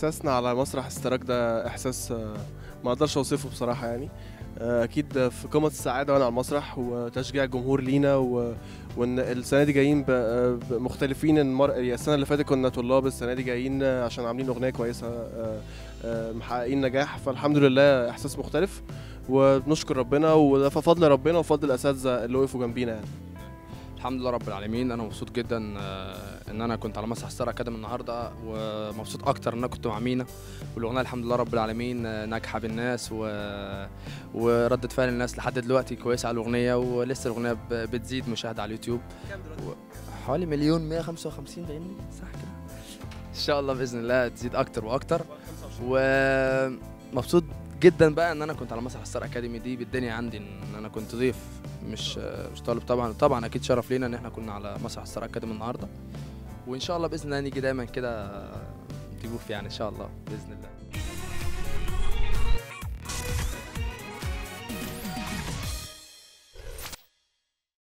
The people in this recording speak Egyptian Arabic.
احساسنا على مسرح الستراك ده احساس آه، ما اقدرش اوصفه بصراحه يعني آه، اكيد في قمه السعاده وانا على المسرح وتشجيع الجمهور لينا و... وان السنه دي جايين ب... ب- مختلفين المر... يعني السنه اللي فاتت كنا طلاب السنه دي جايين عشان عاملين اغنيه كويسه آه، آه، محققين نجاح فالحمد لله احساس مختلف وبنشكر ربنا وده فضل ربنا وفضل الاساتذه اللي وقفوا جنبينا يعني الحمد لله رب العالمين انا مبسوط جدا آه، ان انا كنت على مسرح ستار اكاديمي النهارده ومبسوط اكتر ان انا كنت مع مينا والاغنيه الحمد لله رب العالمين آه، ناجحه بالناس و... وردة فعل الناس لحد دلوقتي كويسه على الاغنيه ولسه الاغنيه ب- بتزيد مشاهده على اليوتيوب و- حوالي مليون 155 فاهمني صح كده ان شاء الله باذن الله تزيد اكتر واكتر ومبسوط جدا بقى ان انا كنت على مسرح ستار اكاديمي دي بالدنيا عندي ان انا كنت ضيف مش مش طالب طبعا طبعا اكيد شرف لينا ان انا كنا على مسرح ستار اكاديمي النهارده وان شاء الله باذن الله نيجي دايما كده ضيوف يعني ان شاء الله باذن الله